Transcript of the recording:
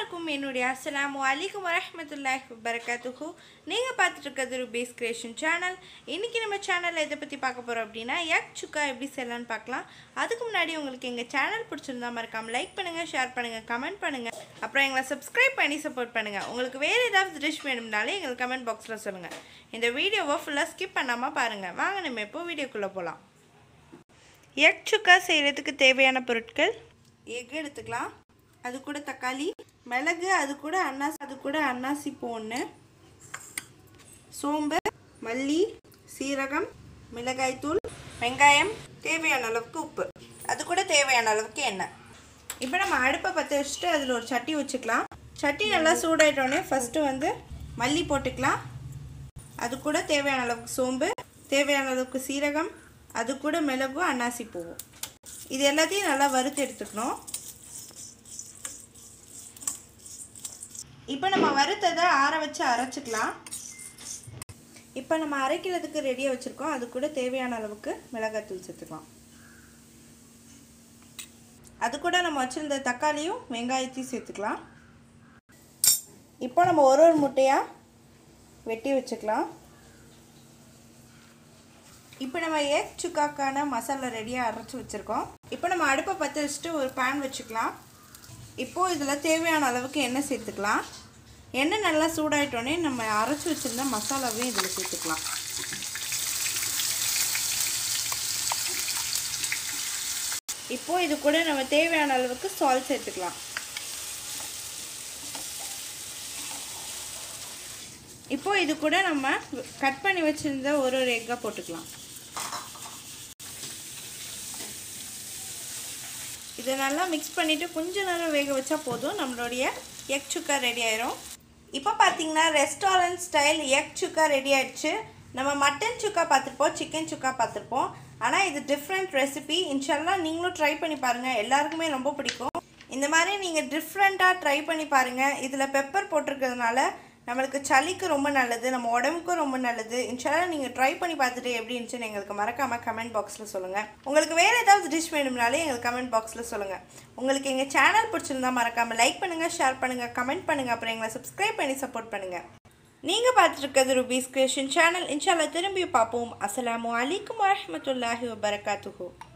எல்லாருக்கும் என்னுடைய அஸ்ஸலாமு அலைக்கும் வரஹ்மத்துல்லாஹி வபரகாத்துஹு நீங்கள் பார்த்துட்டு இருக்கிறது ரூபீஸ் கிரியேஷன் சேனல் இன்றைக்கி நம்ம சேனலில் எதை பற்றி பார்க்க போகிறோம் அப்படின்னா எக் சுக்கா எப்படி செய்யலாம்னு பார்க்கலாம் அதுக்கு முன்னாடி உங்களுக்கு எங்கள் சேனல் பிடிச்சிருந்தா மறக்காம லைக் பண்ணுங்கள் ஷேர் பண்ணுங்கள் கமெண்ட் பண்ணுங்கள் அப்புறம் எங்களை சப்ஸ்கிரைப் பண்ணி சப்போர்ட் பண்ணுங்கள் உங்களுக்கு வேறு ஏதாவது டிஷ் வேணும்னாலே எங்களுக்கு கமெண்ட் பாக்ஸில் சொல்லுங்கள் இந்த வீடியோவை ஃபுல்லாக ஸ்கிப் பண்ணாமல் பாருங்கள் வாங்க நம்ம இப்போ வீடியோக்குள்ளே போகலாம் எக் சுக்கா செய்கிறதுக்கு தேவையான பொருட்கள் எக் எடுத்துக்கலாம் அது கூட தக்காளி மிளகு அது கூட அன்னாசி அது கூட அன்னாசி பூ ஒன்று சோம்பு மல்லி சீரகம் மிளகாய்த்தூள் வெங்காயம் தேவையான அளவுக்கு உப்பு அது கூட தேவையான அளவுக்கு எண்ணெய் இப்போ நம்ம அடுப்பை பற்ற வச்சுட்டு அதில் ஒரு சட்டி வச்சுக்கலாம் சட்டி நல்லா சூடாயிட்டோடனே ஃபஸ்ட்டு வந்து மல்லி போட்டுக்கலாம் அது கூட தேவையான அளவுக்கு சோம்பு தேவையான அளவுக்கு சீரகம் அது கூட மிளகும் அன்னாசி பூவும் இது எல்லாத்தையும் நல்லா வறுத்து எடுத்துக்கணும் இப்போ நம்ம வறுத்ததை ஆற வச்சு அரைச்சிக்கலாம் இப்போ நம்ம அரைக்கிறதுக்கு ரெடியாக வச்சுருக்கோம் அது கூட தேவையான அளவுக்கு மிளகாத்தூள் சேர்த்துக்கலாம் அது கூட நம்ம வச்சுருந்த தக்காளியும் வெங்காயத்தையும் சேர்த்துக்கலாம் இப்போ நம்ம ஒரு ஒரு முட்டையாக வெட்டி வச்சுக்கலாம் இப்போ நம்ம ஏக் சுக்காக்கான மசாலா ரெடியாக அரைச்சி வச்சுருக்கோம் இப்போ நம்ம அடுப்பை பற்ற வச்சுட்டு ஒரு பேன் வச்சுக்கலாம் இப்போது இதில் தேவையான அளவுக்கு எண்ணெய் சேர்த்துக்கலாம் எண்ணெய் நல்லா சூடாயிட்டோடனே நம்ம அரைச்சி வச்சுருந்த மசாலாவையும் இதில் சேர்த்துக்கலாம் இப்போது இது கூட நம்ம தேவையான அளவுக்கு சால்ட் சேர்த்துக்கலாம் இப்போது இது கூட நம்ம கட் பண்ணி வச்சுருந்த ஒரு ஒரு எக்காக போட்டுக்கலாம் இதை நல்லா மிக்ஸ் பண்ணிவிட்டு கொஞ்ச நேரம் வேக வச்சா போதும் நம்மளுடைய எக் சுக்கா ரெடி ஆயிரும் இப்போ பார்த்தீங்கன்னா restaurant style egg chukka ready ஆயிடுச்சு நம்ம மட்டன் சுக்கா பார்த்துருப்போம் சிக்கன் சுக்கா பார்த்துருப்போம் ஆனால் இது டிஃப்ரெண்ட் ரெசிபி இன்ஷால்லாம் நீங்களும் ட்ரை பண்ணி பாருங்கள் எல்லாருக்குமே ரொம்ப பிடிக்கும் இந்த மாதிரி நீங்கள் டிஃப்ரெண்ட்டாக ட்ரை பண்ணி பாருங்கள் இதில் பெப்பர் போட்டிருக்கிறதுனால நம்மளுக்கு சளிக்கு ரொம்ப நல்லது நம்ம உடம்புக்கும் ரொம்ப நல்லது இன்ஷால்லாம் நீங்கள் ட்ரை பண்ணி பார்த்துட்டு எப்படி இருந்துச்சுன்னு எங்களுக்கு மறக்காமல் கமெண்ட் பாக்ஸில் சொல்லுங்கள் உங்களுக்கு வேறு ஏதாவது டிஷ் வேணும்னாலே எங்களுக்கு கமெண்ட் பாக்ஸில் சொல்லுங்கள் உங்களுக்கு எங்கள் சேனல் பிடிச்சிருந்தா மறக்காமல் லைக் பண்ணுங்கள் ஷேர் பண்ணுங்கள் கமெண்ட் பண்ணுங்கள் அப்புறம் எங்களை சப்ஸ்கிரைப் பண்ணி சப்போர்ட் பண்ணுங்கள் நீங்கள் பார்த்துருக்கிறது ரூபீஸ் கிரியேஷன் சேனல் இன்ஷால்லா திரும்பி பார்ப்போம் அஸ்ஸலாமு அலைக்கும் வரஹ்மத்துல்லாஹி வபரகாத்துஹு